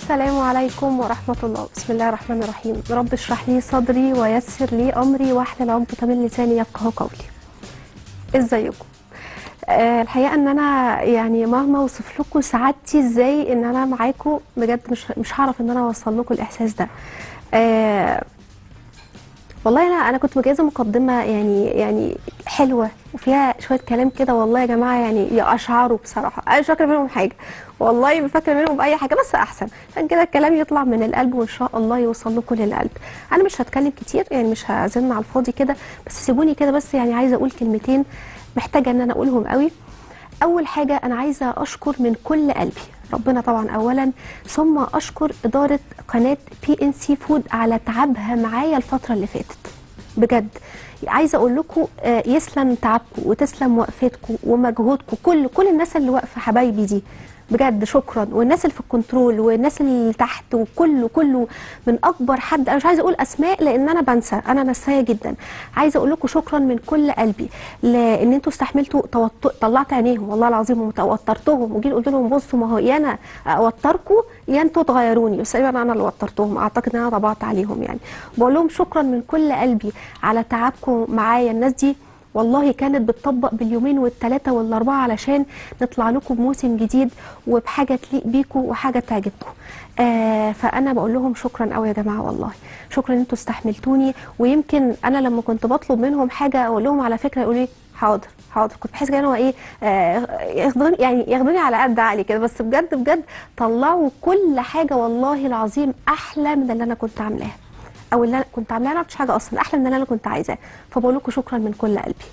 السلام عليكم ورحمة الله بسم الله الرحمن الرحيم رب اشرح لي صدري ويسر لي أمري واحلل عقدة من لساني يفقه قولي ازيكم آه الحقيقة ان انا يعني مهما اوصف لكم سعادتي ازاي ان انا معاكم بجد مش مش هعرف ان انا اوصل لكم الاحساس ده آه والله انا انا كنت مجهزه مقدمه يعني يعني حلوه وفيها شويه كلام كده والله يا جماعه يعني يقشعروا بصراحه انا مش فاكره منهم حاجه والله ما فاكره منهم اي حاجه بس احسن عشان كده الكلام يطلع من القلب وان شاء الله يوصل لكم للقلب انا مش هتكلم كتير يعني مش هزن على الفاضي كده بس سيبوني كده بس يعني عايزه اقول كلمتين محتاجه ان انا اقولهم قوي اول حاجه انا عايزه اشكر من كل قلبي ربنا طبعا اولا ثم اشكر اداره قناه بي ان سي فود على تعبها معايا الفتره اللي فاتت بجد عايزه اقول لكم آه، يسلم تعبكم وتسلم وقفتكم ومجهودكم كل كل الناس اللي واقفه حبايبي دي بجد شكرا والناس اللي في الكنترول والناس اللي تحت وكله كله من اكبر حد انا مش عايزه اقول اسماء لان انا بنسى انا نسايه جدا عايزه اقول لكم شكرا من كل قلبي لان انتوا استحملتوا توتر طلعت عينيهم والله العظيم وتوترتهم وجيت قلت لهم بصوا ما هو يا انا اوتركم يا انتوا تغيروني بس تقريبا انا اللي وترتهم اعتقد ان انا طبعت عليهم يعني بقول لهم شكرا من كل قلبي على تعبكم معايا الناس دي والله كانت بتطبق باليومين والثلاثه والاربعه علشان نطلع لكم بموسم جديد وبحاجه تليق بيكم وحاجه تعجبكم آه فانا بقول لهم شكرا قوي يا جماعه والله شكرا ان انتوا استحملتوني ويمكن انا لما كنت بطلب منهم حاجه اقول لهم على فكره يقولوا لي حاضر حاضر كنت بحس كده ان هو ايه آه ياخدوني يعني ياخدوني على قد عقلي كده بس بجد بجد طلعوا كل حاجه والله العظيم احلى من اللي انا كنت عاملاها او اللي انا كنت عاملاها انا ما عملتش حاجه اصلا احلى من اللي انا كنت عايزاه فبقول لكم شكرا من كل قلبي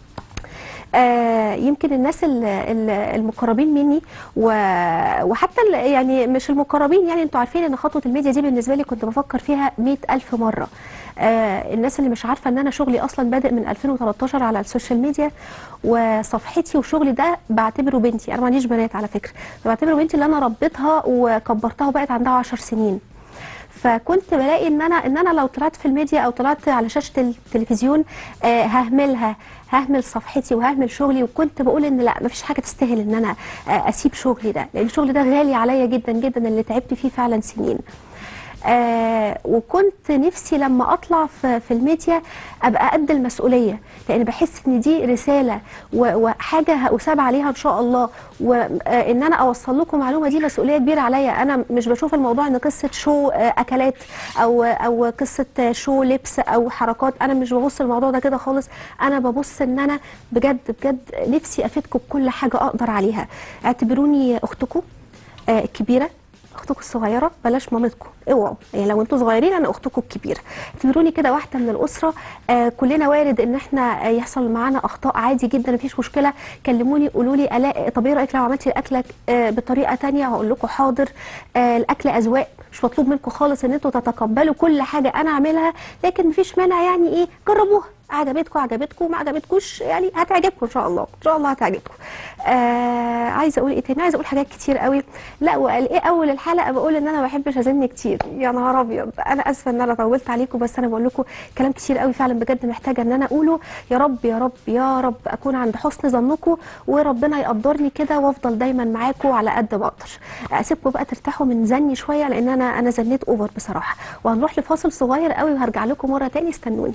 آه يمكن الناس ال- ال- المقربين مني و- وحتى ال- يعني مش المقربين يعني انتوا عارفين ان خطوه الميديا دي بالنسبه لي كنت بفكر فيها مئة ألف مره آه الناس اللي مش عارفه ان انا شغلي اصلا بادئ من 2013 على السوشيال ميديا وصفحتي وشغلي ده بعتبره بنتي انا ما عنديش بنات على فكره بعتبره بنتي اللي انا ربيتها وكبرتها وبقت عندها 10 سنين فكنت بلاقي ان انا ان انا لو طلعت في الميديا او طلعت على شاشه التلفزيون آه ههملها ههمل صفحتي وههمل شغلي وكنت بقول ان لا مفيش حاجه تستاهل ان انا آه اسيب شغلي ده لان الشغل ده غالي عليا جدا جدا اللي تعبت فيه فعلا سنين آه وكنت نفسي لما اطلع في, في الميديا ابقى قد المسؤوليه لان بحس ان دي رساله و- وحاجه هأساب عليها ان شاء الله وان انا اوصل لكم معلومه دي مسؤوليه كبيره عليا انا مش بشوف الموضوع ان قصه شو آه، اكلات او او قصه شو لبس او حركات انا مش ببص الموضوع ده كده خالص انا ببص ان انا بجد بجد نفسي افيدكم بكل حاجه اقدر عليها اعتبروني اختكم آه، الكبيره اختكم الصغيره بلاش مامتكم اوعوا يعني لو انتوا صغيرين انا اختكم الكبيره اعتبروني كده واحده من الاسره آه كلنا وارد ان احنا آه يحصل معانا اخطاء عادي جدا مفيش مشكله كلموني قولوا لي الاء طب ايه رايك لو عملتي الاكله آه بطريقه تانية هقول لكم حاضر آه الاكل اذواق مش مطلوب منكم خالص ان انتوا تتقبلوا كل حاجه انا اعملها لكن مفيش مانع يعني ايه جربوها عجبتكم عجبتكم ما عجبتكوش يعني هتعجبكم ان شاء الله ان شاء الله هتعجبكم آه عايزه اقول ايه تاني عايزه اقول حاجات كتير قوي لا وقال ايه اول الحلقه بقول ان انا ما بحبش ازن كتير يا نهار ابيض انا اسفه ان انا طولت عليكم بس انا بقول لكم كلام كتير قوي فعلا بجد محتاجه ان انا اقوله يا رب يا رب يا رب اكون عند حسن ظنكم وربنا يقدرني كده وافضل دايما معاكم على قد ما اقدر اسيبكم بقى ترتاحوا من زني شويه لان انا انا زنيت اوفر بصراحه وهنروح لفاصل صغير قوي وهرجع لكم مره تاني استنوني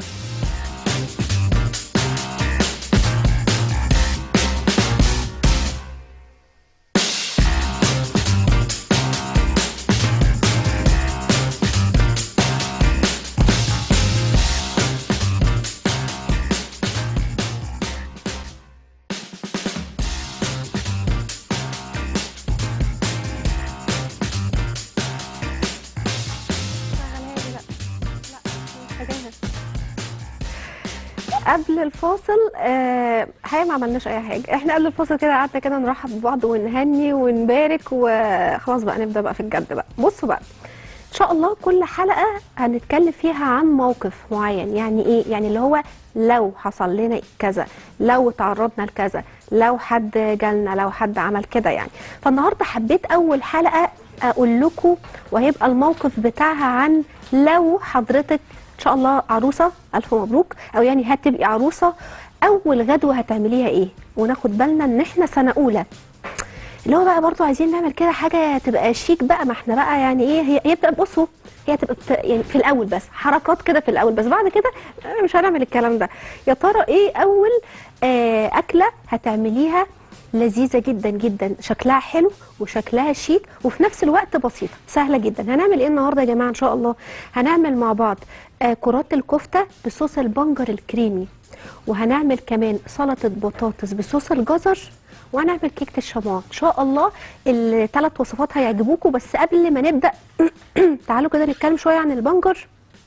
قبل الفاصل آه هي ما عملناش اي حاجه احنا قبل الفاصل كده قعدنا كده نرحب ببعض ونهني ونبارك وخلاص بقى نبدا بقى في الجد بقى بصوا بقى ان شاء الله كل حلقه هنتكلم فيها عن موقف معين يعني ايه يعني اللي هو لو حصل لنا كذا لو تعرضنا لكذا لو حد جالنا لو حد عمل كده يعني فالنهارده حبيت اول حلقه اقول لكم وهيبقى الموقف بتاعها عن لو حضرتك ان شاء الله عروسه الف مبروك او يعني هتبقي عروسه اول غدوه هتعمليها ايه وناخد بالنا ان احنا سنه اولى اللي هو بقى برضو عايزين نعمل كده حاجه تبقى شيك بقى ما احنا بقى يعني ايه هي هي بتبقى بصوا هي تبقى بت... يعني في الاول بس حركات كده في الاول بس بعد كده آه، مش هنعمل الكلام ده يا ترى ايه اول آه اكله هتعمليها لذيذه جدا جدا شكلها حلو وشكلها شيك وفي نفس الوقت بسيطه سهله جدا هنعمل ايه النهارده يا جماعه ان شاء الله هنعمل مع بعض آه كرات الكفته بصوص البنجر الكريمي وهنعمل كمان سلطه بطاطس بصوص الجزر وهنعمل كيكه الشموع ان شاء الله الثلاث وصفات هيعجبوكم بس قبل ما نبدا تعالوا كده نتكلم شويه عن البنجر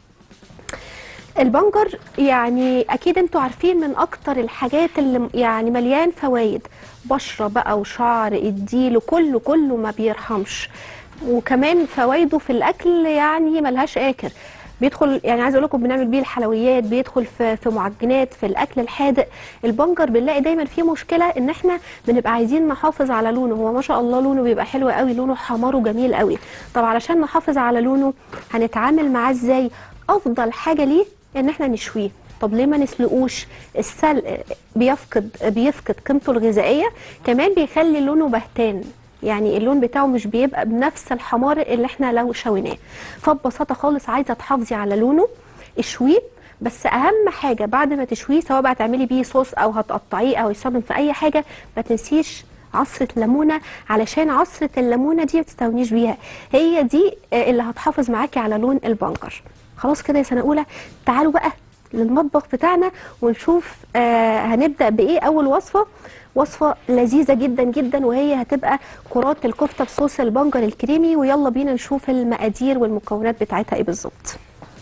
البنجر يعني اكيد انتوا عارفين من اكتر الحاجات اللي يعني مليان فوائد بشره بقى وشعر اديله كله كله ما بيرحمش وكمان فوائده في الاكل يعني ملهاش اخر بيدخل يعني عايزه اقول لكم بنعمل بيه الحلويات بيدخل في في معجنات في الاكل الحادق البنجر بنلاقي دايما فيه مشكله ان احنا بنبقى عايزين نحافظ على لونه هو ما شاء الله لونه بيبقى حلو قوي لونه حمار وجميل قوي طب علشان نحافظ على لونه هنتعامل معاه ازاي افضل حاجه ليه ان احنا نشويه طب ليه ما نسلقوش السلق بيفقد بيفقد قيمته الغذائيه كمان بيخلي لونه بهتان يعني اللون بتاعه مش بيبقى بنفس الحمار اللي احنا لو شويناه فببساطه خالص عايزه تحافظي على لونه اشويه بس اهم حاجه بعد ما تشويه سواء بقى تعملي بيه صوص او هتقطعيه او يستخدم في اي حاجه ما تنسيش عصره ليمونه علشان عصره الليمونه دي ما تستغنيش بيها هي دي آه، اللي هتحافظ معاكي على لون البنجر خلاص كده يا سنه اولى تعالوا بقى للمطبخ بتاعنا ونشوف آه هنبدا بايه اول وصفه وصفه لذيذه جدا جدا وهي هتبقى كرات الكفته بصوص البنجر الكريمي ويلا بينا نشوف المقادير والمكونات بتاعتها ايه بالظبط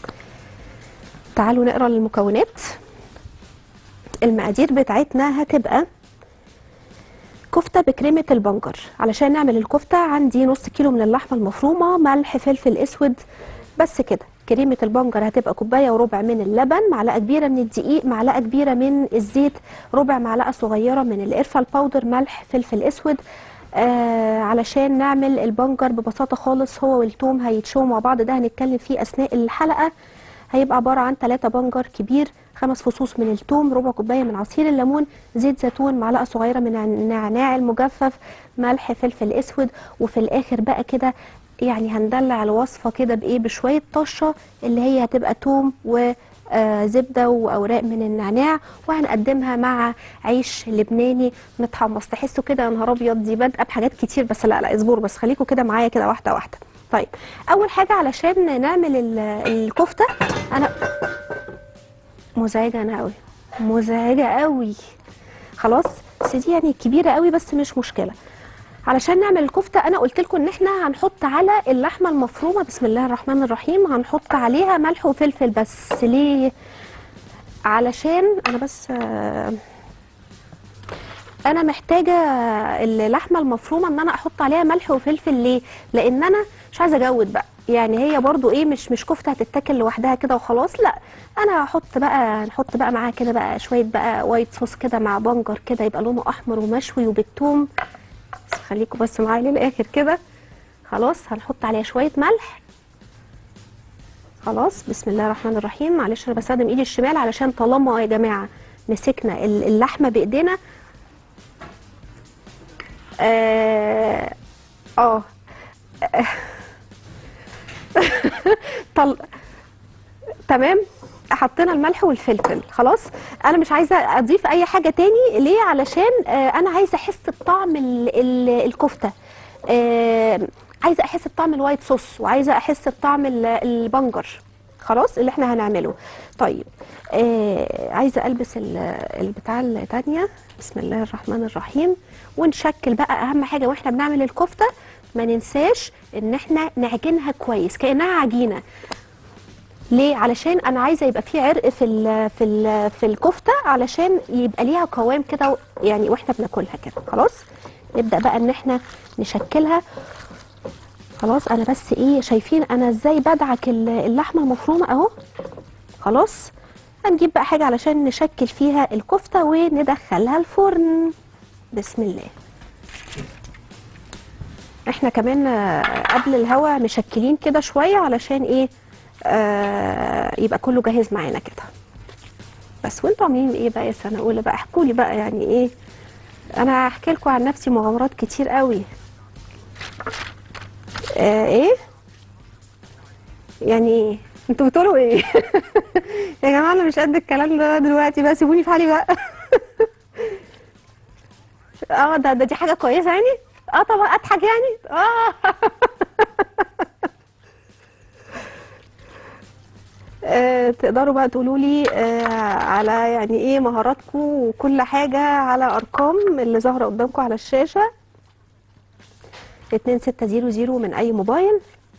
تعالوا نقرا المكونات المقادير بتاعتنا هتبقى كفته بكريمه البنجر علشان نعمل الكفته عندي نص كيلو من اللحمه المفرومه ملح فلفل اسود بس كده كريمه البنجر هتبقى كوبايه وربع من اللبن معلقه كبيره من الدقيق معلقه كبيره من الزيت ربع معلقه صغيره من القرفه الباودر ملح فلفل اسود آه علشان نعمل البنجر ببساطه خالص هو والثوم هيتشووا مع بعض ده هنتكلم فيه اثناء الحلقه هيبقى عباره عن 3 بنجر كبير خمس فصوص من الثوم ربع كوبايه من عصير الليمون زيت زيتون معلقه صغيره من النعناع المجفف ملح فلفل اسود وفي الاخر بقى كده يعني هندلع الوصفه كده بايه بشويه طشه اللي هي هتبقى توم وزبده واوراق من النعناع وهنقدمها مع عيش لبناني متحمص تحسوا كده يا نهار ابيض دي بادئه بحاجات كتير بس لا لا اصبروا بس خليكم كده معايا كده واحده واحده طيب اول حاجه علشان نعمل ال- الكفته انا مزعجه انا قوي مزعجه قوي خلاص بس دي يعني كبيره قوي بس مش مشكله علشان نعمل الكفته انا قلت لكم ان احنا هنحط على اللحمه المفرومه بسم الله الرحمن الرحيم هنحط عليها ملح وفلفل بس ليه علشان انا بس آه، انا محتاجه اللحمه المفرومه ان انا احط عليها ملح وفلفل ليه لان انا مش عايزه اجود بقى يعني هي برضو ايه مش مش كفته هتتاكل لوحدها كده وخلاص لا انا هحط بقى نحط بقى معاها كده بقى شويه بقى وايت صوص كده مع بنجر كده يبقى لونه احمر ومشوي وبالثوم بس خليكم بس معايا للاخر كده خلاص هنحط عليها شويه ملح خلاص بسم الله الرحمن الرحيم معلش انا بستخدم ايدي الشمال علشان طالما يا جماعه مسكنا ال- اللحمه بايدينا اه اه طل... تمام حطينا الملح والفلفل خلاص انا مش عايزه اضيف اي حاجه تاني ليه علشان آه انا عايزه احس بطعم ال... ال... الكفته آه عايزه احس بطعم الوايت صوص وعايزه احس بطعم ال- البنجر خلاص اللي احنا هنعمله طيب آه عايزه البس ال- البتاع التانية بسم الله الرحمن الرحيم ونشكل بقى اهم حاجه واحنا بنعمل الكفته ما ننساش ان احنا نعجنها كويس كانها عجينه ليه علشان انا عايزه يبقى في عرق في ال في ال في الكفته علشان يبقى ليها قوام كده يعني واحنا بناكلها كده خلاص نبدا بقى ان احنا نشكلها خلاص انا بس ايه شايفين انا ازاي بدعك ال- اللحمه المفرومه اهو خلاص هنجيب بقى حاجه علشان نشكل فيها الكفته وندخلها الفرن بسم الله احنا كمان آه، قبل الهوا مشكلين كده شويه علشان ايه آه يبقى كله جاهز معانا كده بس وانتوا عاملين ايه بقى يا سنه اولى بقى احكوا لي بقى يعني ايه انا هحكي لكم عن نفسي مغامرات كتير قوي آه ايه يعني ايه انتوا بتقولوا ايه يا جماعه انا مش قد الكلام ده دلوقتي بقى سيبوني في حالي بقى اه ده, ده دي حاجه كويسه يعني اه طبعا اضحك يعني اه آه، تقدروا بقى تقولوا لي آه، على يعني ايه مهاراتكم وكل حاجة على ارقام اللي ظاهرة قدامكم على الشاشة 2600 من اي موبايل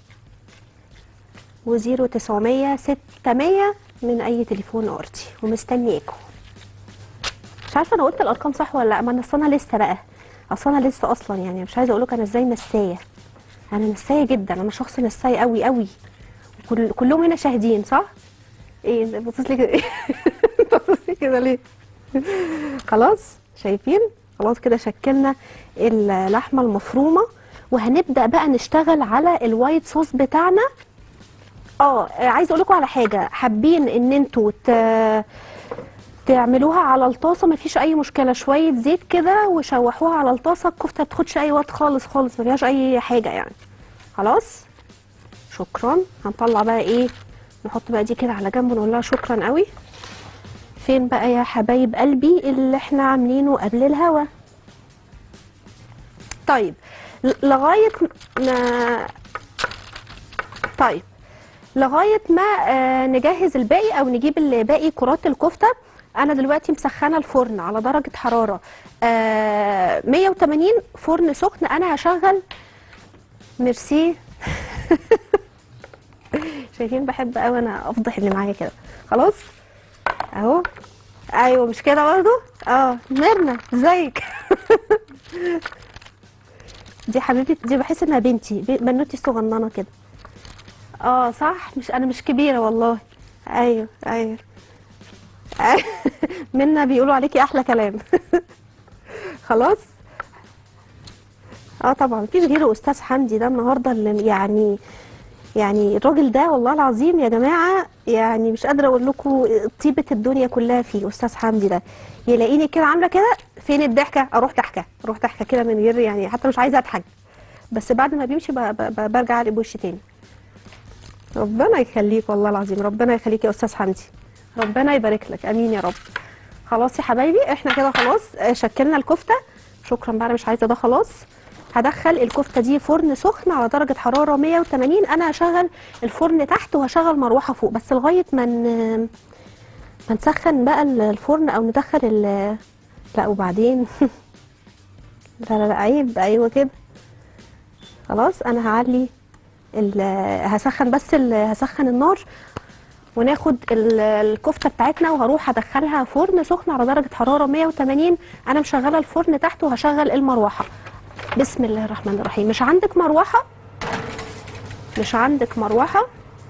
و0900 600 من اي تليفون ارضي ومستنياكم مش عارفه انا قلت الارقام صح ولا لا ما انا اصل انا لسه بقى اصل انا لسه اصلا يعني مش عايزه اقول لك انا ازاي نسايه انا نسايه جدا انا شخص نساي قوي قوي كل كلهم هنا شاهدين صح ايه بصص لي كده بصص لي كده ليه خلاص شايفين خلاص كده شكلنا اللحمه المفرومه وهنبدا بقى نشتغل على الوايت صوص بتاعنا اه عايزه اقول لكم على حاجه حابين ان انتوا ت... تعملوها على الطاسه مفيش اي مشكله شويه زيت كده وشوحوها على الطاسه الكفته ما بتاخدش اي وقت خالص خالص ما فيهاش اي حاجه يعني خلاص شكرا هنطلع بقى ايه نحط بقى دي كده على جنب ونقول لها شكرا قوي فين بقى يا حبايب قلبي اللي احنا عاملينه قبل الهوا طيب ل- لغايه ما طيب لغايه ما آه نجهز الباقي او نجيب الباقي كرات الكفته انا دلوقتي مسخنه الفرن على درجه حراره آه 180 فرن سخن انا هشغل ميرسي شايفين بحب قوي انا افضح اللي معايا كده خلاص اهو ايوه مش كده برضو اه ميرنا ازيك دي حبيبتي دي بحس انها بنتي ب- بنوتي الصغننه كده اه صح مش انا مش كبيره والله ايوه ايوه أيوة. منا بيقولوا عليكي احلى كلام خلاص اه طبعا مفيش غيره استاذ حمدي ده النهارده اللي يعني يعني الراجل ده والله العظيم يا جماعه يعني مش قادره اقول لكم طيبه الدنيا كلها فيه استاذ حمدي ده يلاقيني كده عامله كده فين الضحكه اروح ضحكه اروح ضحكه كده من غير يعني حتى مش عايزه اضحك بس بعد ما بيمشي ب- ب- ب- برجع اقلب وشي تاني ربنا يخليك والله العظيم ربنا يخليك يا استاذ حمدي ربنا يبارك لك امين يا رب خلاص يا حبايبي احنا كده خلاص آه، شكلنا الكفته شكرا بقى انا مش عايزه ده خلاص هدخل الكفته دي فرن سخن على درجه حراره 180 انا هشغل الفرن تحت وهشغل مروحه فوق بس لغايه ما ن- ما نسخن بقى ال- الفرن او ندخل ال لا وبعدين لا لا لا عيب ايوه كده خلاص انا هعلي ال- هسخن بس ال- هسخن النار وناخد ال- الكفته بتاعتنا وهروح ادخلها فرن سخن على درجه حراره 180 انا مشغله الفرن تحت وهشغل المروحه بسم الله الرحمن الرحيم مش عندك مروحه مش عندك مروحه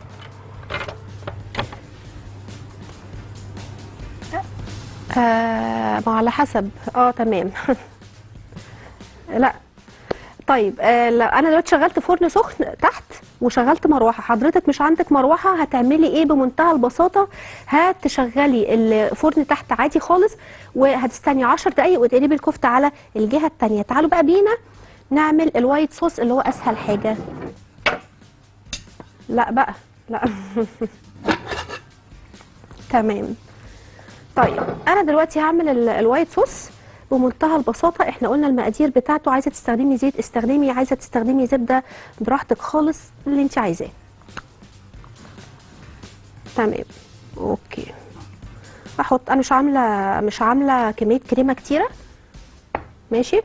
آه ما على حسب اه تمام لا طيب آه لا انا دلوقتي شغلت فرن سخن تحت وشغلت مروحه حضرتك مش عندك مروحه هتعملي ايه بمنتهى البساطه هتشغلي الفرن تحت عادي خالص وهتستني 10 دقايق وتقلبي الكفته على الجهه الثانيه تعالوا بقى بينا نعمل الوايت صوص اللي هو اسهل حاجه لا بقى لا تمام طيب انا دلوقتي هعمل ال- الوايت صوص بمنتهى البساطه احنا قلنا المقادير بتاعته عايزه تستخدمي زيت استخدمي عايزه تستخدمي زبده براحتك خالص اللي انت عايزاه تمام اوكي احط انا مش عامله مش عامله كميه كريمه كتيره ماشي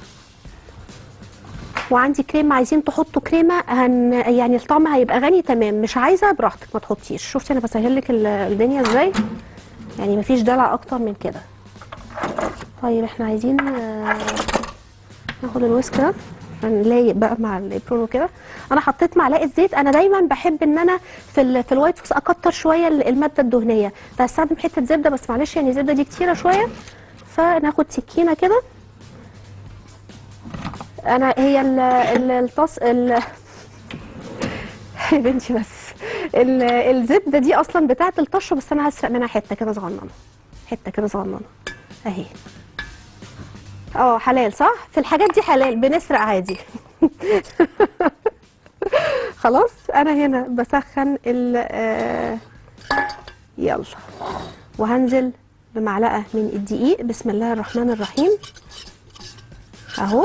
وعندي كريمه عايزين تحطوا كريمه هن يعني الطعم هيبقى غني تمام مش عايزه براحتك ما تحطيش شفتي انا بسهل لك ال- الدنيا ازاي يعني مفيش دلع اكتر من كده طيب احنا عايزين آه، ناخد الويسك ده عشان لايق بقى مع الابرون وكده انا حطيت معلقه زيت انا دايما بحب ان انا في ال في الوايت صوص اكتر شويه ال- الماده الدهنيه فهستخدم حته زبده بس معلش يعني الزبده دي كتيره شويه فناخد سكينه كده انا هي ال- ال- الطاس ال يا بنتي بس ال- الزبده دي اصلا بتاعه الطشه بس انا هسرق منها حته كده صغننه حته كده صغننه اهي اه حلال صح في الحاجات دي حلال بنسرق عادي خلاص انا هنا بسخن ال آه، يلا وهنزل بمعلقه من الدقيق بسم الله الرحمن الرحيم اهو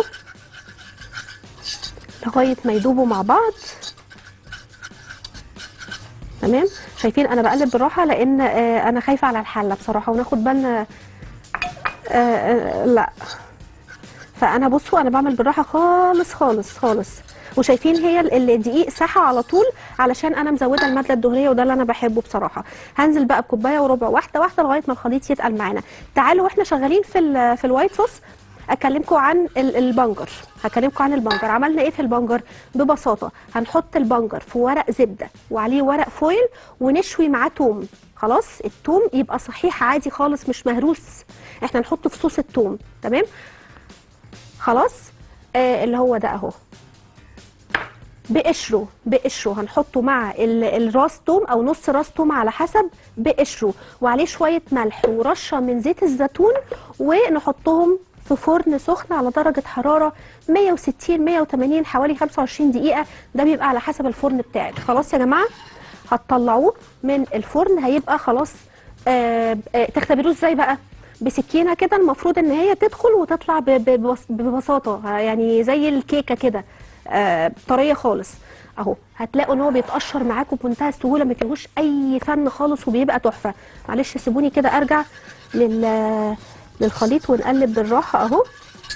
لغايه ما يدوبوا مع بعض تمام شايفين انا بقلب بالراحه لان آه، انا خايفه على الحله بصراحه وناخد بالنا آه، آه، لا فانا بصوا انا بعمل بالراحه خالص خالص خالص وشايفين هي ال- الدقيق ساحه على طول علشان انا مزوده الماده الدهنيه وده اللي انا بحبه بصراحه هنزل بقى بكوبايه وربع واحده واحده لغايه ما الخليط يتقل معانا تعالوا واحنا شغالين في ال- في الوايت صوص اكلمكم عن ال- البنجر هكلمكم عن البنجر عملنا ايه في البنجر ببساطه هنحط البنجر في ورق زبده وعليه ورق فويل ونشوي معاه توم خلاص التوم يبقى صحيح عادي خالص مش مهروس احنا نحطه في صوص التوم تمام خلاص آه اللي هو ده اهو بقشره بقشره هنحطه مع ال- الراس توم او نص راس توم على حسب بقشره وعليه شويه ملح ورشه من زيت الزيتون ونحطهم في فرن سخن على درجه حراره 160 180 حوالي 25 دقيقه ده بيبقى على حسب الفرن بتاعك خلاص يا جماعه هتطلعوه من الفرن هيبقى خلاص آه آه تختبروه ازاي بقى بسكينه كده المفروض ان هي تدخل وتطلع ب- ب- ببس- ببساطه آه، يعني زي الكيكه كده آه، طريه خالص اهو هتلاقوا ان هو بيتقشر معاكم بمنتهى السهوله ما فيهوش اي فن خالص وبيبقى تحفه معلش سيبوني كده ارجع لل للخليط ونقلب بالراحه اهو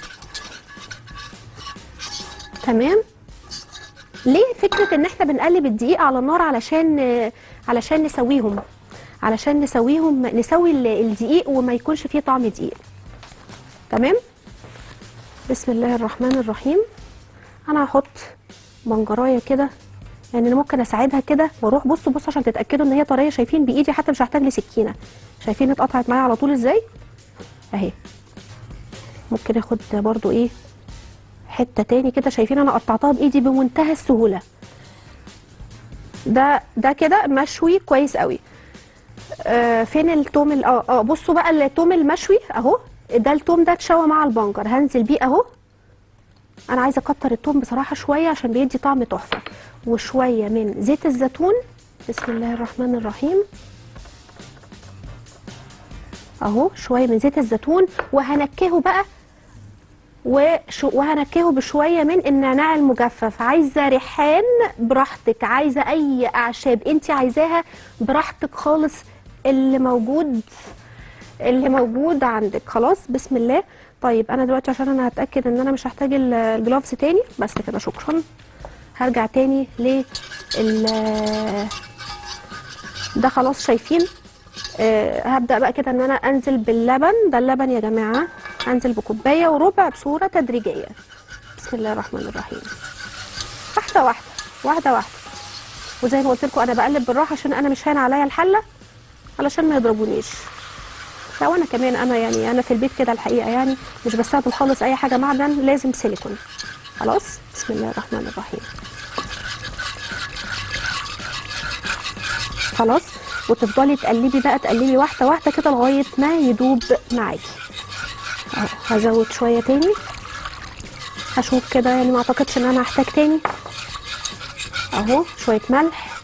تمام ليه فكره ان احنا بنقلب الدقيق على النار علشان علشان نسويهم علشان نسويهم نسوي ال- الدقيق وما يكونش فيه طعم دقيق تمام بسم الله الرحمن الرحيم انا هحط بنجرايه كده يعني انا ممكن اساعدها كده واروح بصوا بصوا عشان تتاكدوا ان هي طريه شايفين بايدي حتى مش هحتاج لي سكينه شايفين اتقطعت معايا على طول ازاي اهي ممكن اخد برضو ايه حته تاني كده شايفين انا قطعتها بايدي بمنتهى السهوله ده ده كده مشوي كويس قوي آه فين التوم ال- اه اه بصوا بقى التوم المشوي اهو ده التوم ده اتشوى مع البنجر هنزل بيه اهو انا عايزه اكتر التوم بصراحه شويه عشان بيدي طعم تحفه وشويه من زيت الزيتون بسم الله الرحمن الرحيم اهو شويه من زيت الزيتون وهنكهه بقى وشو وهنكهه بشويه من النعناع المجفف عايزه ريحان براحتك عايزه اي اعشاب انت عايزاها براحتك خالص اللي موجود اللي موجود عندك خلاص بسم الله طيب انا دلوقتي عشان انا هتاكد ان انا مش هحتاج ال- الجلافز تاني بس كده شكرا هرجع تاني لل ده خلاص شايفين آه هبدا بقى كده ان انا انزل باللبن ده اللبن يا جماعه انزل بكوبايه وربع بصوره تدريجيه بسم الله الرحمن الرحيم واحده واحده واحده واحده وزي ما قلت لكم انا بقلب بالراحه عشان انا مش هان عليا الحله علشان ما يضربونيش لا وانا كمان انا يعني انا في البيت كده الحقيقه يعني مش بستخدم خالص اي حاجه معدن لازم سيليكون خلاص بسم الله الرحمن الرحيم خلاص وتفضلي تقلبي بقى تقلبي واحده واحده كده لغايه ما يدوب معاكي اهو هزود شويه تاني هشوف كده يعني ما اعتقدش ان انا هحتاج تاني اهو شويه ملح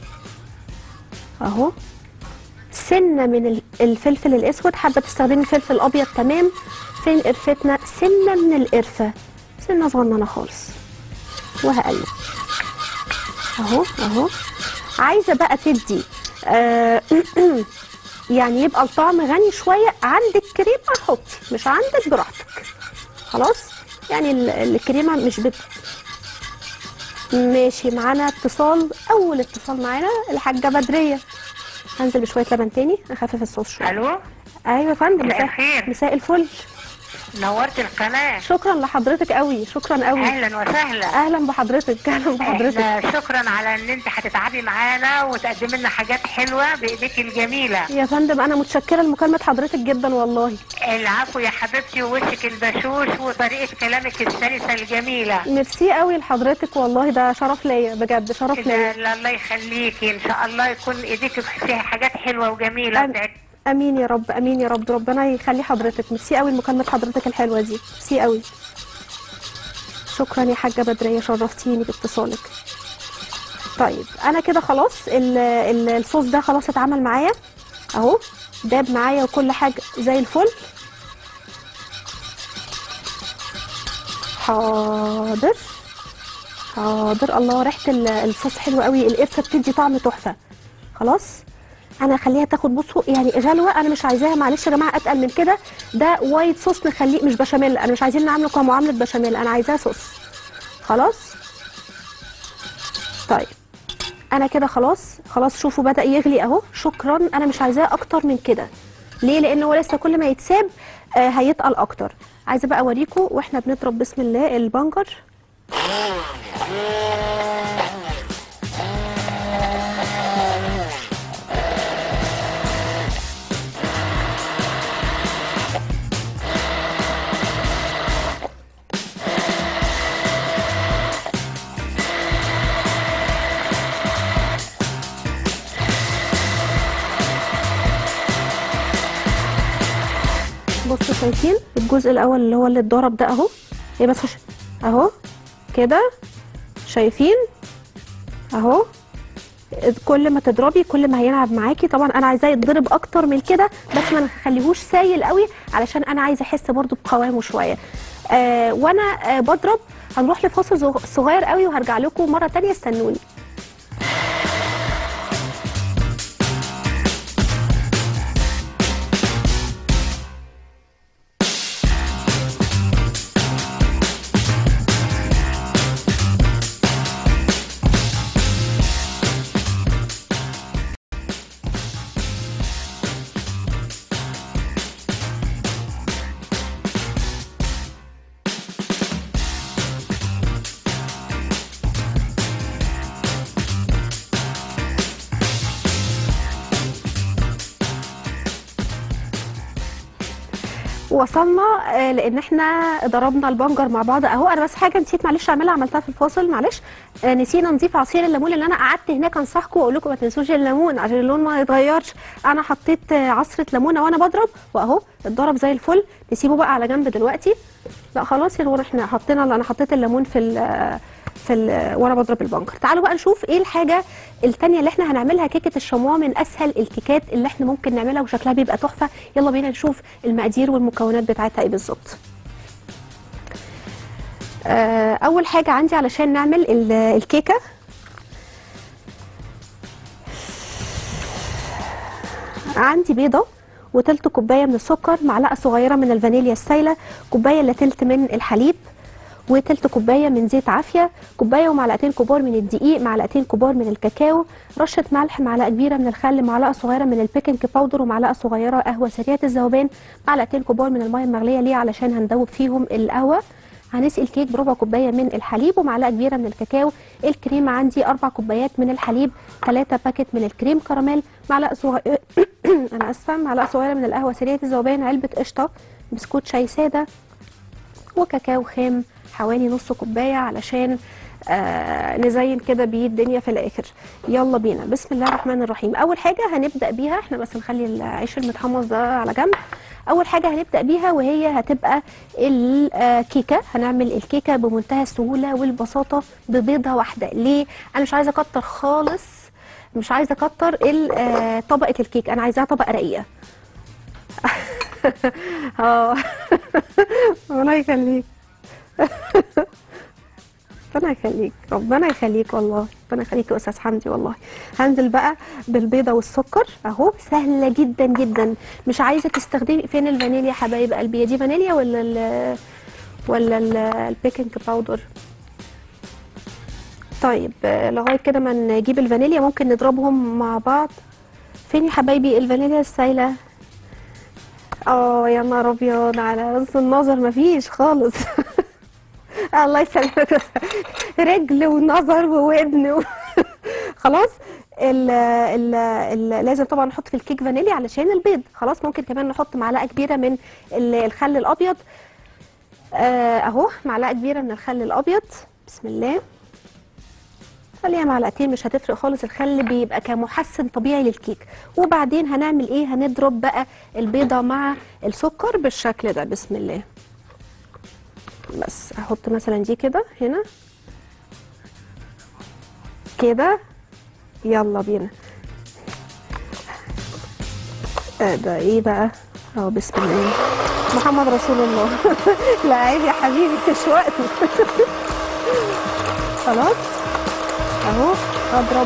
اهو سنه من ال- الفلفل الاسود حابه تستخدمي فلفل ابيض تمام فين قرفتنا سنه من القرفه سنه صغننه خالص وهقلب اهو اهو عايزه بقى تدي آه يعني يبقى الطعم غني شويه عندك كريمه حطي مش عندك براحتك خلاص يعني ال- الكريمه مش بت ماشي معانا اتصال اول اتصال معانا الحاجه بدريه هنزل بشويه لبن تاني اخفف الصوص شويه الو ايوه يا فندم مساء مساء الخير. مساء الفل نورت القناه شكرا لحضرتك قوي شكرا قوي اهلا وسهلا اهلا بحضرتك اهلا بحضرتك احنا شكرا على ان انت هتتعبي معانا وتقدمي لنا حاجات حلوه بايديك الجميله يا فندم انا متشكره لمكالمه حضرتك جدا والله العفو يا حبيبتي ووشك البشوش وطريقه كلامك السلسه الجميله ميرسي قوي لحضرتك والله ده شرف ليا بجد شرف ليا إذا الله يخليكي ان شاء الله يكون ايديك فيها حاجات حلوه وجميله أم- وتعت- امين يا رب امين يا رب ربنا يخلي حضرتك ميرسي قوي لمكالمه حضرتك الحلوه دي ميرسي قوي شكرا يا حاجه بدريه شرفتيني باتصالك طيب انا كده خلاص ال- ال- الصوص ده خلاص اتعمل معايا اهو داب معايا وكل حاجه زي الفل حاضر حاضر الله ريحه ال- الصوص حلوه قوي القرفه بتدي طعم تحفه خلاص انا هخليها تاخد بصوا يعني غلوه انا مش عايزاها معلش يا جماعه اتقل من كده ده وايت صوص نخليه مش بشاميل انا مش عايزين نعمله كمعامله بشاميل انا عايزاه صوص خلاص طيب انا كده خلاص خلاص شوفوا بدا يغلي اهو شكرا انا مش عايزاه اكتر من كده ليه لان هو لسه كل ما يتساب آه هيتقل اكتر عايزه بقى اوريكم واحنا بنضرب بسم الله البنجر بصوا شايفين الجزء الاول اللي هو اللي اتضرب ده اهو ايه بس خش اهو كده شايفين اهو كل ما تضربي كل ما هيلعب معاكي طبعا انا عايزاه يتضرب اكتر من كده بس ما نخليهوش سايل قوي علشان انا عايزه احس برضو بقوامه شويه آه وانا آه بضرب هنروح لفاصل صغ- صغير قوي وهرجع لكم مره تانية استنوني وصلنا آه، لان احنا ضربنا البنجر مع بعض اهو انا بس حاجه نسيت معلش اعملها عملتها في الفاصل معلش آه، نسينا نضيف عصير الليمون اللي انا قعدت هناك انصحكم واقول لكم ما تنسوش الليمون عشان اللون ما يتغيرش انا حطيت آه، عصره ليمونه وانا بضرب واهو اتضرب زي الفل نسيبه بقى على جنب دلوقتي لا خلاص يا نور احنا حطينا انا حطيت الليمون في ال في ال وانا بضرب البنجر تعالوا بقى نشوف ايه الحاجه التانية اللي احنا هنعملها كيكه الشموع من اسهل الكيكات اللي احنا ممكن نعملها وشكلها بيبقى تحفه يلا بينا نشوف المقادير والمكونات بتاعتها ايه بالظبط آه، اول حاجه عندي علشان نعمل ال- الكيكه عندي بيضه وتلت كوبايه من السكر معلقه صغيره من الفانيليا السايله كوبايه الا تلت من الحليب وتلت كوبايه من زيت عافيه كوبايه ومعلقتين كبار من الدقيق معلقتين كبار من الكاكاو رشه ملح معلقه كبيره من الخل معلقه صغيره من البيكنج باودر ومعلقه صغيره قهوه سريعه الذوبان معلقتين كبار من الميه المغليه ليه علشان هندوب فيهم القهوه هنسقي الكيك بربع كوبايه من الحليب ومعلقه كبيره من الكاكاو الكريمه عندي اربع كوبايات من الحليب ثلاثة باكت من الكريم كراميل معلقه صغيره انا اسفه معلقه صغيره من القهوه سريعه الذوبان علبه قشطه بسكوت شاي ساده وكاكاو خام حوالي نص كوبايه علشان آه نزين كده بيه الدنيا في الاخر يلا بينا بسم الله الرحمن الرحيم اول حاجه هنبدا بيها احنا بس نخلي العيش المتحمص ده على جنب اول حاجه هنبدا بيها وهي هتبقى الكيكه هنعمل الكيكه بمنتهى السهوله والبساطه ببيضه واحده ليه انا مش عايزه اكتر خالص مش عايزه اكتر ال- آه، طبقه الكيك انا عايزاها طبقه رقيقه اه الله يخليك ربنا يخليك ربنا يخليك والله ربنا يخليك يا استاذ حمدي والله هنزل بقى بالبيضه والسكر اهو سهله جدا جدا مش عايزه تستخدمي فين الفانيليا يا حبايب قلبي هي دي فانيليا ولا ال ولا ال- البيكنج باودر طيب آه، لغايه كده ما نجيب الفانيليا ممكن نضربهم مع بعض فين يا حبايبي الفانيليا السايله اه يا نهار ابيض على بص النظر مفيش خالص الله يسلمك رجل ونظر وودن و... خلاص ال ال ال لازم طبعا نحط في الكيك فانيليا علشان البيض خلاص ممكن كمان نحط معلقه كبيره من ال- الخل الابيض آه، اهو معلقه كبيره من الخل الابيض بسم الله خليها معلقتين مش هتفرق خالص الخل بيبقى كمحسن طبيعي للكيك وبعدين هنعمل ايه هنضرب بقى البيضه مع السكر بالشكل ده بسم الله بس احط مثلا دي كده هنا كده يلا بينا آه ده ايه بقى اه بسم الله محمد رسول الله لا عيب يا حبيبي مش وقته خلاص اهو اضرب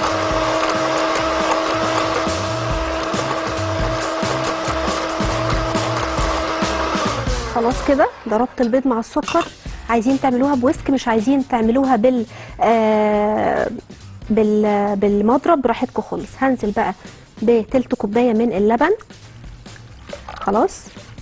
خلاص كده ضربت البيض مع السكر عايزين تعملوها بويسك مش عايزين تعملوها بال آه بال بالمضرب براحتكم خالص هنزل بقى بتلت كوبايه من اللبن خلاص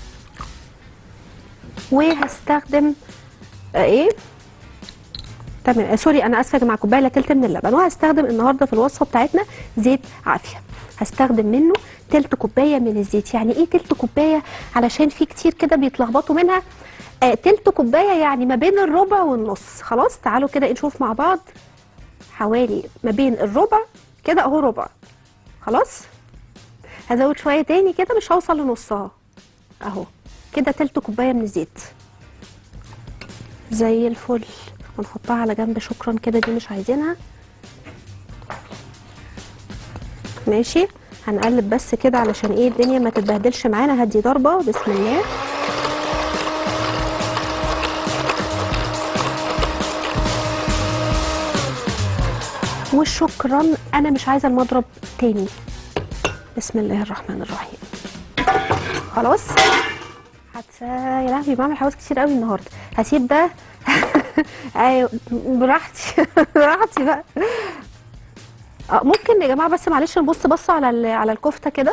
وهستخدم آه ايه تمام آه سوري انا اسفه يا جماعه كوبايه الا تلت من اللبن وهستخدم النهارده في الوصفه بتاعتنا زيت عافيه هستخدم منه تلت كوبايه من الزيت يعني ايه تلت كوبايه علشان في كتير كده بيتلخبطوا منها آه تلت كوبايه يعني ما بين الربع والنص خلاص تعالوا كده نشوف مع بعض حوالي ما بين الربع كده اهو ربع خلاص هزود شويه تاني كده مش هوصل لنصها اهو كده تلت كوبايه من الزيت زي الفل ونحطها على جنب شكرا كده دي مش عايزينها ماشي هنقلب بس كده علشان ايه الدنيا ما تتبهدلش معانا هدي ضربه بسم الله وشكرا انا مش عايزه المضرب تاني بسم الله الرحمن الرحيم خلاص هتس يا لهوي بعمل حواس كتير قوي النهارده هسيب ده ايوه براحتي براحتي بقى اه ممكن يا جماعه بس معلش نبص بصه على ال- على الكفته كده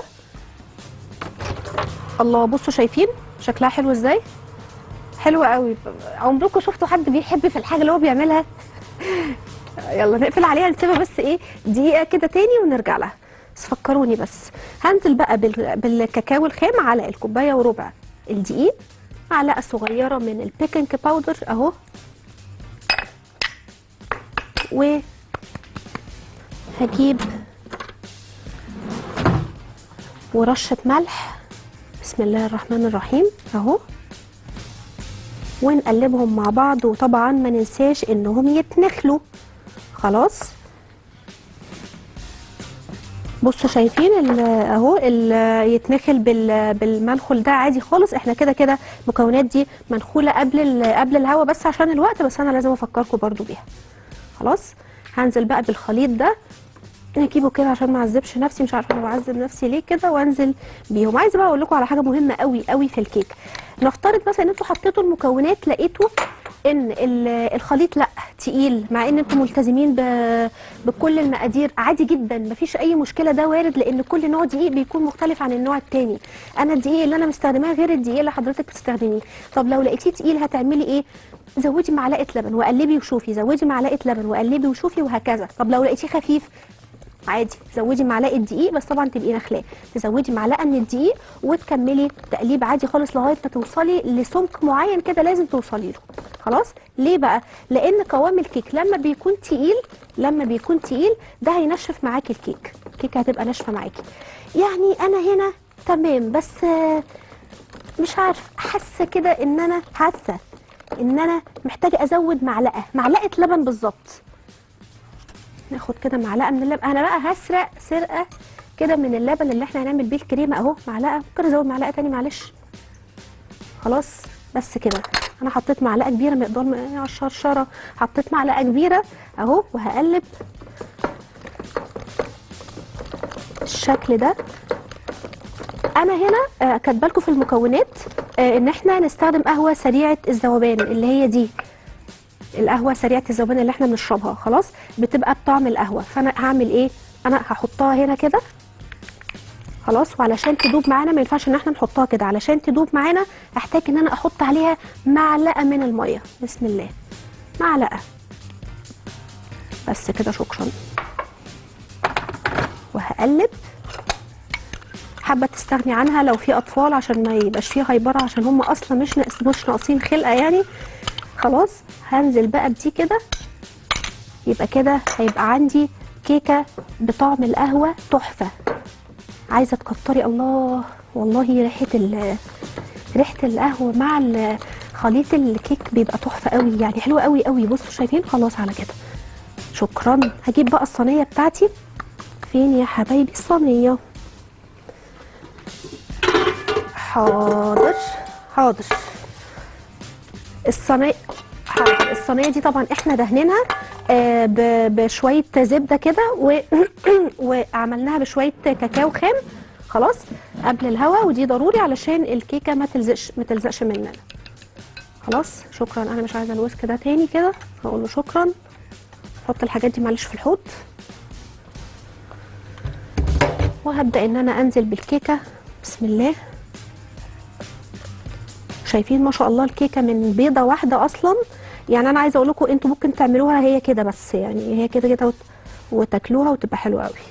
الله بصوا شايفين شكلها حلو ازاي حلوه قوي عمركم شفتوا حد بيحب في الحاجه اللي هو بيعملها يلا نقفل عليها نسيبها بس ايه دقيقه كده تاني ونرجع لها بس فكروني بس هنزل بقى بال- بالكاكاو الخام على الكوبايه وربع الدقيق معلقه صغيره من البيكنج باودر اهو و هجيب ورشه ملح بسم الله الرحمن الرحيم اهو ونقلبهم مع بعض وطبعا ما ننساش انهم يتنخلوا خلاص بصوا شايفين ال- اهو ال- يتنخل بال- بالمنخل ده عادي خالص احنا كده كده المكونات دي منخوله قبل ال- قبل الهوا بس عشان الوقت بس انا لازم افكركم برضو بيها خلاص هنزل بقى بالخليط ده نجيبه كده عشان ما اعذبش نفسي مش عارفه انا بعذب نفسي ليه كده وانزل بيهم عايزه بقى اقول لكم على حاجه مهمه قوي قوي في الكيك نفترض مثلا ان انتوا حطيتوا المكونات لقيتوا ان ال- الخليط لا تقيل مع ان انتوا ملتزمين ب- بكل المقادير عادي جدا مفيش اي مشكله ده وارد لان كل نوع دقيق بيكون مختلف عن النوع التاني انا الدقيق اللي انا مستخدماه غير الدقيق اللي حضرتك بتستخدميه طب لو لقيتيه تقيل هتعملي ايه زودي معلقه لبن وقلبي وشوفي زودي معلقه لبن وقلبي وشوفي وهكذا طب لو لقيتيه خفيف عادي زودي معلقه دقيق بس طبعا تبقي نخلاه تزودي معلقه من الدقيق وتكملي تقليب عادي خالص لغايه ما توصلي لسمك معين كده لازم توصلي له خلاص ليه بقى لان قوام الكيك لما بيكون تقيل لما بيكون تقيل ده هينشف معاكي الكيك الكيك هتبقى ناشفه معاكي يعني انا هنا تمام بس آه، مش عارف حاسه كده ان انا حاسه ان انا محتاجه ازود معلقه معلقه لبن بالظبط ناخد كده معلقه من اللبن انا بقى هسرق سرقه كده من اللبن اللي احنا هنعمل بيه الكريمه اهو معلقه ممكن ازود معلقه تاني معلش خلاص بس كده انا حطيت معلقه كبيره مقدار م- على الشرشره حطيت معلقه كبيره اهو وهقلب الشكل ده انا هنا آه، كاتبه لكم في المكونات آه، ان احنا نستخدم قهوه سريعه الذوبان اللي هي دي القهوه سريعه الذوبان اللي احنا بنشربها خلاص بتبقى بطعم القهوه فانا هعمل ايه انا هحطها هنا كده خلاص وعلشان تدوب معانا ما ينفعش ان احنا نحطها كده علشان تدوب معانا احتاج ان انا احط عليها معلقه من الميه بسم الله معلقه بس كده شكرا وهقلب حابه تستغني عنها لو في اطفال عشان ما يبقاش فيه هيبره عشان هم اصلا مش ناقص مش ناقصين خلقه يعني خلاص هنزل بقى بدي كده يبقى كده هيبقى عندي كيكه بطعم القهوه تحفه عايزه تكتري الله والله ريحه ال ريحه القهوه مع ال- خليط الكيك بيبقى تحفه قوي يعني حلو قوي قوي بصوا شايفين خلاص على كده شكرا هجيب بقى الصينيه بتاعتي فين يا حبايبي الصينيه حاضر حاضر الصينيه حاضر الصينيه دي طبعا احنا دهنينها آه، ب- بشويه زبده كده و... وعملناها بشويه كاكاو خام خلاص قبل الهواء ودي ضروري علشان الكيكه ما تلزقش ما تلزقش مننا خلاص شكرا انا مش عايزه الويسك ده تاني كده هقول له شكرا احط الحاجات دي معلش في الحوض وهبدا ان انا انزل بالكيكه بسم الله شايفين ما شاء الله الكيكه من بيضه واحده اصلا يعني انا عايزه اقول لكم انتوا ممكن تعملوها هي كده بس يعني هي كده كده وت... وتاكلوها وتبقى حلوه قوي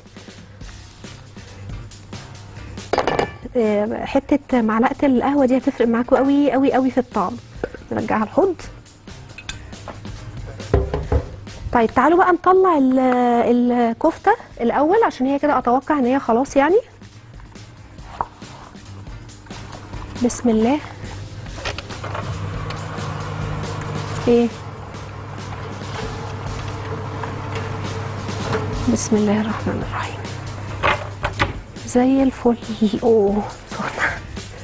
آه، حته معلقه القهوه دي هتفرق معاكم قوي قوي قوي في الطعم نرجعها الحوض طيب تعالوا بقى نطلع ال- الكفته الاول عشان هي كده اتوقع ان هي خلاص يعني بسم الله ايه بسم الله الرحمن الرحيم زي الفل اوه سخنه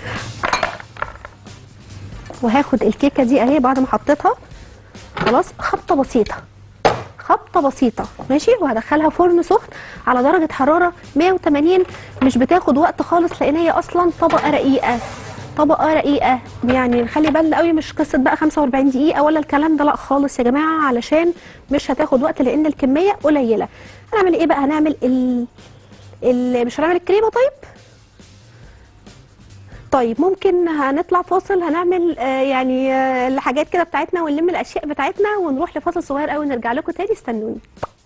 وهاخد الكيكه دي اهي بعد ما حطيتها خلاص خبطه بسيطه خبطه بسيطه ماشي وهدخلها فرن سخن على درجه حراره 180 مش بتاخد وقت خالص لان هي اصلا طبقه رقيقه طبقه رقيقه يعني نخلي بالنا قوي مش قصه بقى 45 دقيقه ولا الكلام ده لا خالص يا جماعه علشان مش هتاخد وقت لان الكميه قليله هنعمل ايه بقى هنعمل ال... ال... مش هنعمل الكريمه طيب طيب ممكن هنطلع فاصل هنعمل آه يعني آه الحاجات كده بتاعتنا ونلم الاشياء بتاعتنا ونروح لفاصل صغير قوي ونرجع لكم تاني استنوني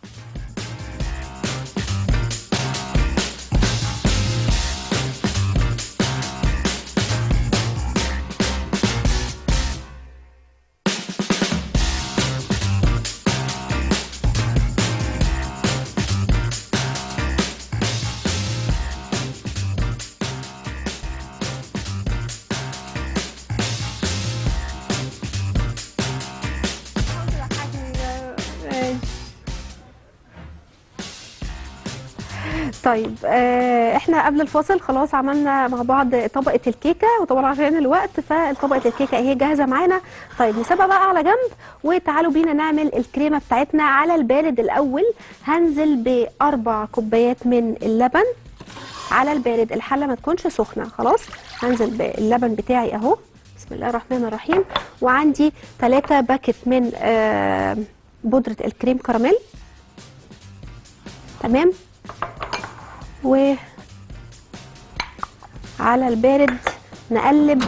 طيب آه احنا قبل الفاصل خلاص عملنا مع بعض طبقه الكيكه وطبعا عشان الوقت فطبقه الكيكه اهي جاهزه معانا طيب نسيبها بقى على جنب وتعالوا بينا نعمل الكريمه بتاعتنا على البارد الاول هنزل باربع كوبايات من اللبن على البارد الحله ما تكونش سخنه خلاص هنزل باللبن بتاعي اهو بسم الله الرحمن الرحيم وعندي 3 باكت من آه بودره الكريم كراميل تمام و على البارد نقلب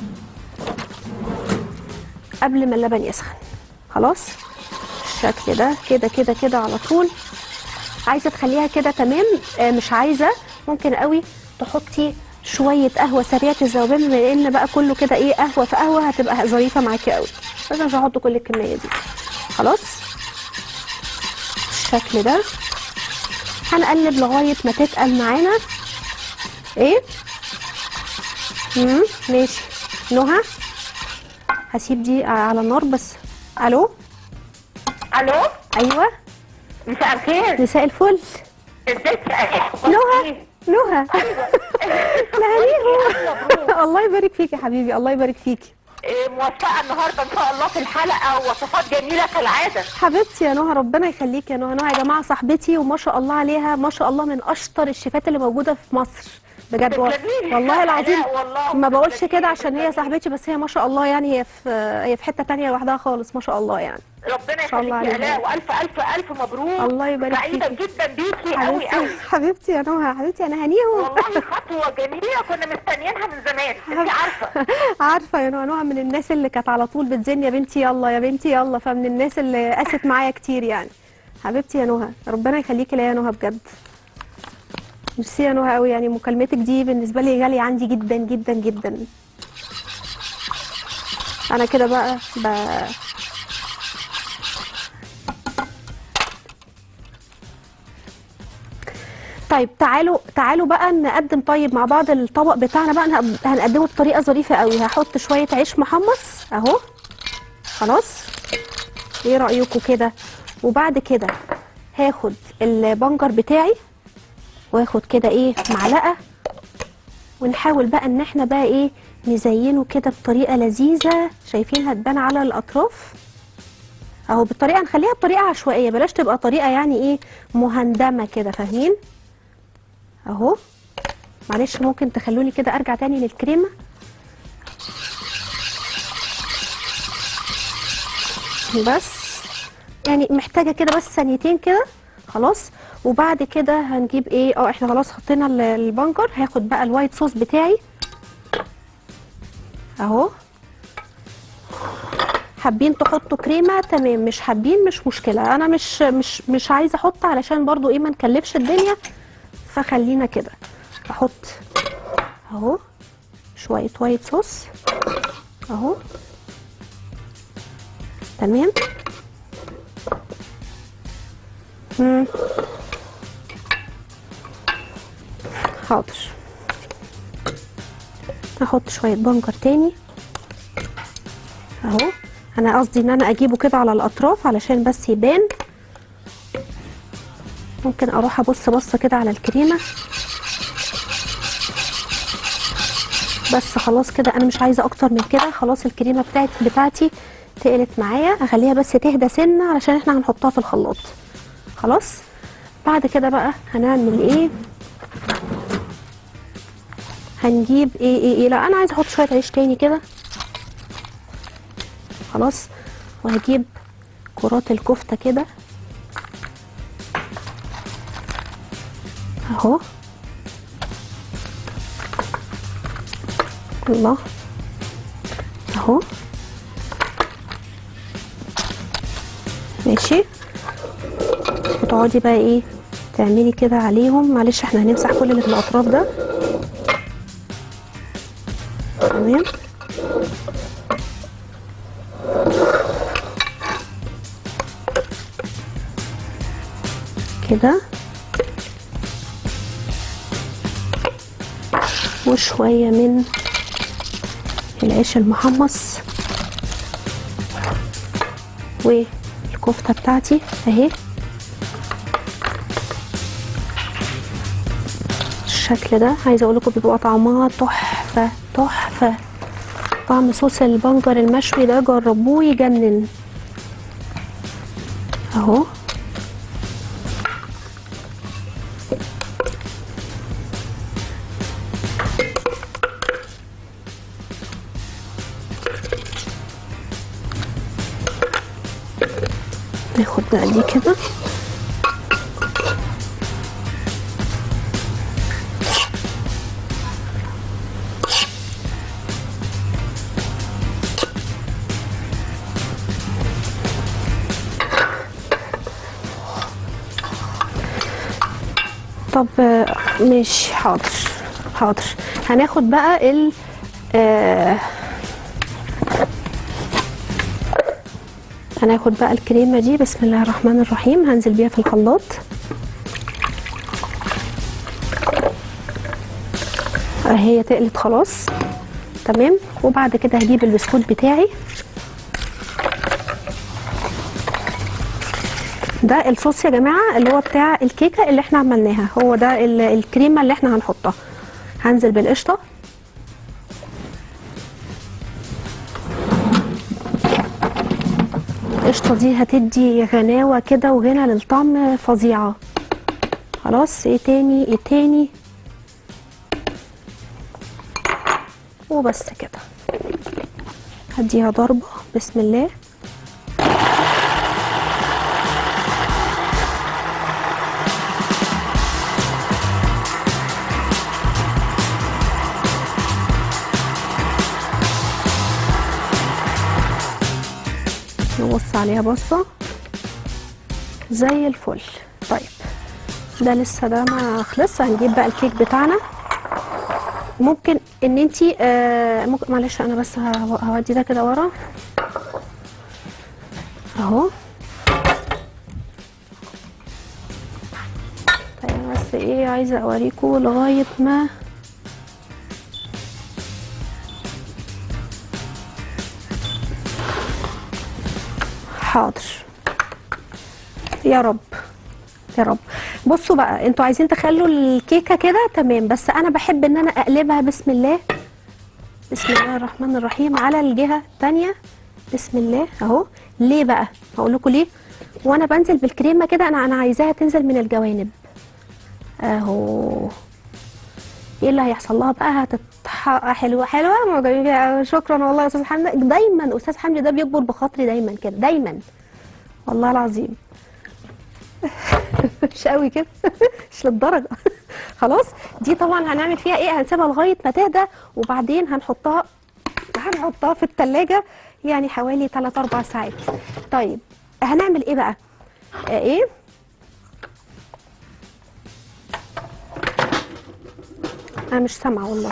قبل ما اللبن يسخن خلاص الشكل ده كده كده كده على طول عايزه تخليها كده تمام آه مش عايزه ممكن قوي تحطي شويه قهوه سريعه الذوبان بما ان بقى كله كده ايه قهوه في قهوه هتبقى ظريفه معاكي قوي بس مش هحط كل الكميه دي خلاص الشكل ده هنقلب لغايه ما تتقل معانا ايه امم ماشي نهى هسيب دي على النار بس الو الو ايوه مساء الخير مساء الفل ازيك يا نهى نهى نهى الله يبارك فيكي يا حبيبي الله يبارك فيكي إيه، موفقه النهارده ان شاء الله في الحلقه ووصفات جميله كالعاده حبيبتي يا نهى ربنا يخليكي يا نهى نهى يا جماعه صاحبتي وما شاء الله عليها ما شاء الله من اشطر الشيفات اللي موجوده في مصر بجد وال- تسلميلي. والله العظيم لا، والله ما بقولش تسلميلي، كده عشان هي تسلميلي. صاحبتي بس هي ما شاء الله يعني هي في هي في حته تانية لوحدها خالص ما شاء الله يعني ربنا شاء الله يخليك يا عليها. الاء والف الف الف مبروك الله يبارك سعيده فيكي. جدا بيكي قوي قوي حبيبتي حبيبتي يا نهى حبيبتي انا هنيهم والله خطوه جميله كنا مستنيينها من زمان انت عارفه عارفه يا نهى نهى من الناس اللي كانت على طول بتزن يا بنتي يلا يا بنتي يلا فمن الناس اللي قست معايا كتير يعني حبيبتي يا نهى ربنا يخليكي ليا يا نهى بجد ميرسي يا نهى قوي يعني مكالمتك دي بالنسبه لي غاليه عندي جدا جدا جدا انا كده بقى ب... طيب تعالوا تعالوا بقى نقدم طيب مع بعض الطبق بتاعنا بقى هن- هنقدمه بطريقه ظريفه قوي هحط شويه عيش محمص اهو خلاص ايه رايكم كده وبعد كده هاخد البنجر بتاعي واخد كده ايه معلقه ونحاول بقى ان احنا بقى ايه نزينه كده بطريقه لذيذه شايفين هتبان على الاطراف اهو بالطريقه نخليها بطريقه عشوائيه بلاش تبقى طريقه يعني ايه مهندمه كده فاهمين اهو معلش ممكن تخلوني كده ارجع تاني للكريمه بس يعني محتاجه كده بس ثانيتين كده خلاص وبعد كده هنجيب ايه اه احنا خلاص حطينا ال- البنجر هاخد بقى الوايت صوص بتاعي اهو حابين تحطوا كريمه تمام مش حابين مش مشكله انا مش مش مش عايزه احط علشان برضو ايه ما نكلفش الدنيا فخلينا كده احط اهو شويه وايت صوص اهو تمام مم. حاضر هحط شويه بنجر تاني اهو انا قصدي ان انا اجيبه كده على الاطراف علشان بس يبان ممكن اروح ابص بصه كده على الكريمه بس خلاص كده انا مش عايزه اكتر من كده خلاص الكريمه بتاعت بتاعتي تقلت معايا اخليها بس تهدى سنه علشان احنا هنحطها في الخلاط خلاص بعد كده بقى هنعمل ايه هنجيب ايه ايه ايه لا انا عايزه احط شويه عيش تاني كده خلاص وهجيب كرات الكفته كده اهو الله اهو ماشي وتقعدي بقى ايه تعملي كده عليهم معلش احنا هنمسح كل اللي في الاطراف ده تمام كده وشوية من العيش المحمص والكفتة بتاعتي اهي الشكل ده عايزه اقول لكم بيبقى طعمها تحفه تحفه طعم صوص البنجر المشوي ده جربوه يجنن اهو ناخد بقى دي كده طب آه، ماشي حاضر حاضر هناخد بقى ال آه، هناخد بقى الكريمه دي بسم الله الرحمن الرحيم هنزل بيها في الخلاط اهي تقلت خلاص تمام وبعد كده هجيب البسكوت بتاعي ده الصوص يا جماعه اللي هو بتاع الكيكه اللي احنا عملناها هو ده ال- الكريمه اللي احنا هنحطها هنزل بالقشطه القشطه دي هتدي غناوه كده وغنى للطعم فظيعه خلاص ايه تاني ايه تاني وبس كده هديها ضربه بسم الله نبص عليها بصة زي الفل طيب ده لسه ده ما خلص هنجيب بقى الكيك بتاعنا ممكن ان انتي آه ممكن معلش انا بس هو- هودي ده كده ورا اهو طيب بس بس ايه عايزه اوريكم لغايه ما حاضر يا رب يا رب بصوا بقى انتوا عايزين تخلوا الكيكه كده تمام بس انا بحب ان انا اقلبها بسم الله بسم الله الرحمن الرحيم على الجهه الثانيه بسم الله اهو ليه بقى هقول لكم ليه وانا بنزل بالكريمه كده انا انا عايزاها تنزل من الجوانب اهو ايه اللي هيحصل لها بقى هتتحقق حلوه حلوه معجبين بيها أوي. شكرا والله يا استاذ حمدي دايما استاذ حمدي ده بيكبر بخاطري دايما كده دايما والله العظيم مش قوي كده مش للدرجه خلاص دي طبعا هنعمل فيها ايه هنسيبها لغايه ما تهدى وبعدين هنحطها هنحطها في التلاجة يعني حوالي 3 4 ساعات طيب هنعمل ايه بقى آه ايه انا مش سامعه والله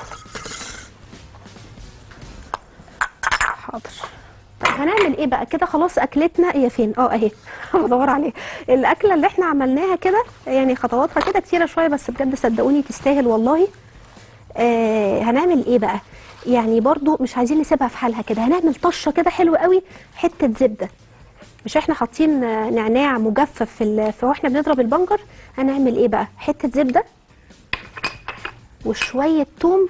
حاضر طيب هنعمل ايه بقى كده خلاص اكلتنا هي فين اه اهي بدور عليها الاكله اللي احنا عملناها كده يعني خطواتها كده كتيره شويه بس بجد صدقوني تستاهل والله آه هنعمل ايه بقى يعني برضو مش عايزين نسيبها في حالها كده هنعمل طشه كده حلوه قوي حته زبده مش احنا حاطين آه، نعناع مجفف في ال- في واحنا بنضرب البنجر هنعمل ايه بقى حته زبده وشويه توم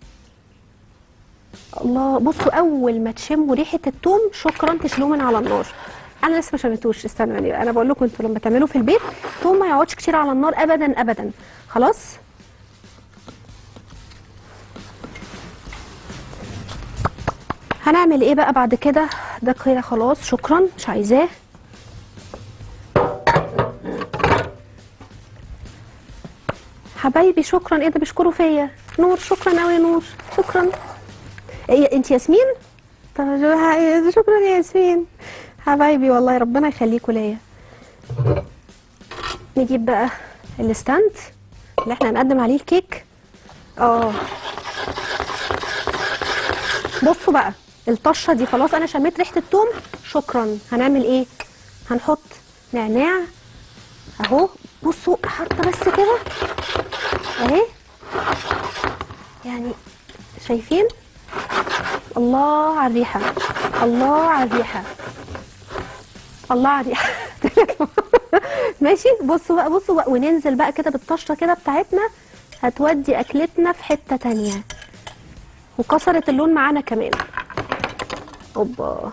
الله بصوا اول ما تشموا ريحه التوم شكرا تشيلوه من على النار انا لسه ما شميتوش استنوا يعني انا بقول لكم انتوا لما تعملوه في البيت توم ما يقعدش كتير على النار ابدا ابدا خلاص هنعمل ايه بقى بعد كده ده كده خلاص شكرا مش عايزاه حبايبي شكرا ايه ده بيشكروا فيا نور شكرا قوي يا نور شكرا إيه انت ياسمين طب شو- شكرا يا ياسمين حبايبي والله ربنا يخليكوا ليا نجيب بقى الستاند اللي احنا هنقدم عليه الكيك اه بصوا بقى الطشه دي خلاص انا شميت ريحه التوم شكرا هنعمل ايه هنحط نعناع اهو بصوا حاطه بس كده اهي يعني شايفين الله على الريحه الله على الريحه الله على الريحه ماشي بصوا بقى بصوا بقى وننزل بقى كده بالطشه كده بتاعتنا هتودي اكلتنا في حته تانية وكسرت اللون معانا كمان اوبا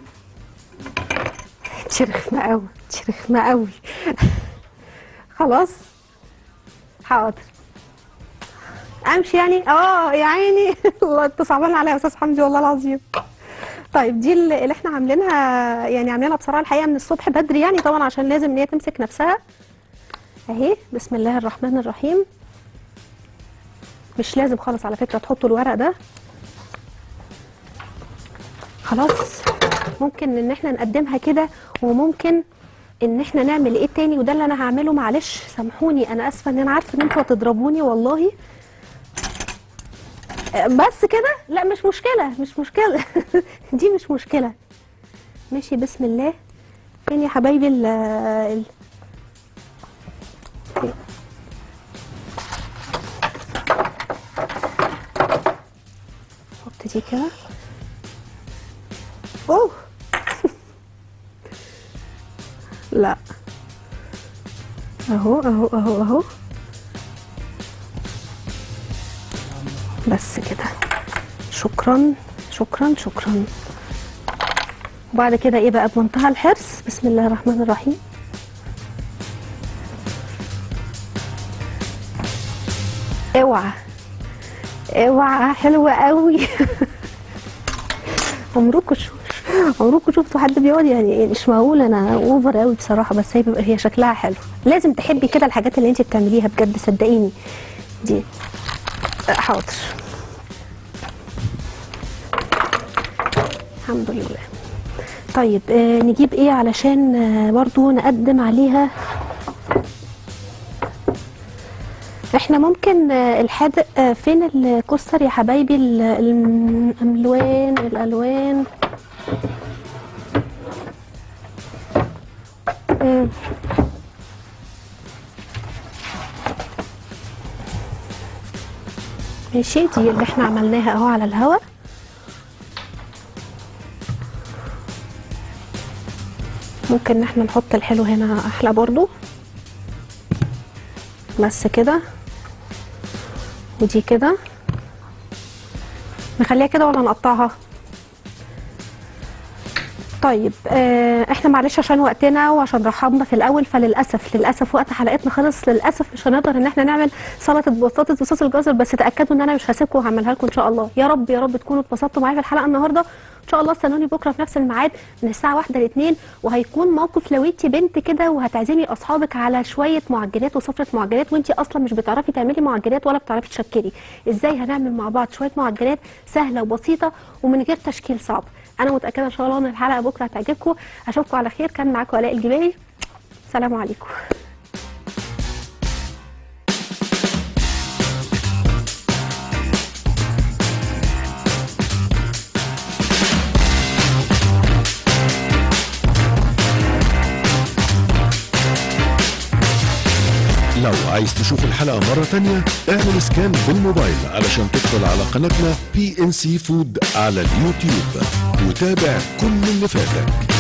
انتي رخمه قوي انتي رخمه قوي خلاص حاضر امشي يعني اه يا عيني والله انت صعبان عليا يا استاذ حمدي والله العظيم طيب دي اللي اللي احنا عاملينها يعني عاملينها بصراحه الحقيقه من الصبح بدري يعني طبعا عشان لازم ان هي تمسك نفسها اهي بسم الله الرحمن الرحيم مش لازم خالص على فكره تحطوا الورق ده خلاص ممكن ان احنا نقدمها كده وممكن ان احنا نعمل ايه تاني وده اللي انا هعمله معلش سامحوني انا اسفه ان انا عارفه ان انتوا هتضربوني والله آه، بس كده لا مش مشكله مش مشكله دي مش مشكله ماشي بسم الله فين يا حبايبي ال ال- حط دي كده اوه لا اهو اهو اهو اهو بس كده شكرا شكرا شكرا وبعد كده ايه بقى بمنتهى الحرص بسم الله الرحمن الرحيم اوعى اوعى حلوه قوي عمركم شو عمركم شفتوا حد بيقعد يعني مش معقول انا اوفر قوي بصراحه بس هي بيبقى هي شكلها حلو لازم تحبي كده الحاجات اللي انت بتعمليها بجد صدقيني دي آه، حاضر الحمد لله طيب آه نجيب ايه علشان آه برضو نقدم عليها احنا ممكن آه، الحادق آه، فين الكوستر يا حبايبي ال- الالوان الالوان مم. ماشي دي اللي احنا عملناها اهو على الهواء ممكن ان احنا نحط الحلو هنا احلى برضو بس كده ودي كده نخليها كده ولا نقطعها طيب آه احنا معلش عشان وقتنا وعشان رحبنا في الاول فللاسف للاسف وقت حلقتنا خلص للاسف مش هنقدر ان احنا نعمل سلطه بطاطس بصوص الجزر بس تاكدوا ان انا مش هسيبكم وهعملها لكم ان شاء الله يا رب يا رب تكونوا اتبسطتوا معايا في الحلقه النهارده ان شاء الله استنوني بكره في نفس الميعاد من الساعه 1 ل 2 وهيكون موقف لو انت بنت كده وهتعزمي اصحابك على شويه معجنات وسفره معجنات وانت اصلا مش بتعرفي تعملي معجنات ولا بتعرفي تشكلي ازاي هنعمل مع بعض شويه معجنات سهله وبسيطه ومن غير تشكيل صعب انا متاكده ان شاء الله ان الحلقه بكره هتعجبكم اشوفكم على خير كان معاكم الاء الجبالي سلام عليكم لو عايز تشوف الحلقة مرة تانية اعمل سكان بالموبايل علشان تدخل على قناتنا بي ان سي فود على اليوتيوب وتابع كل اللي فاتك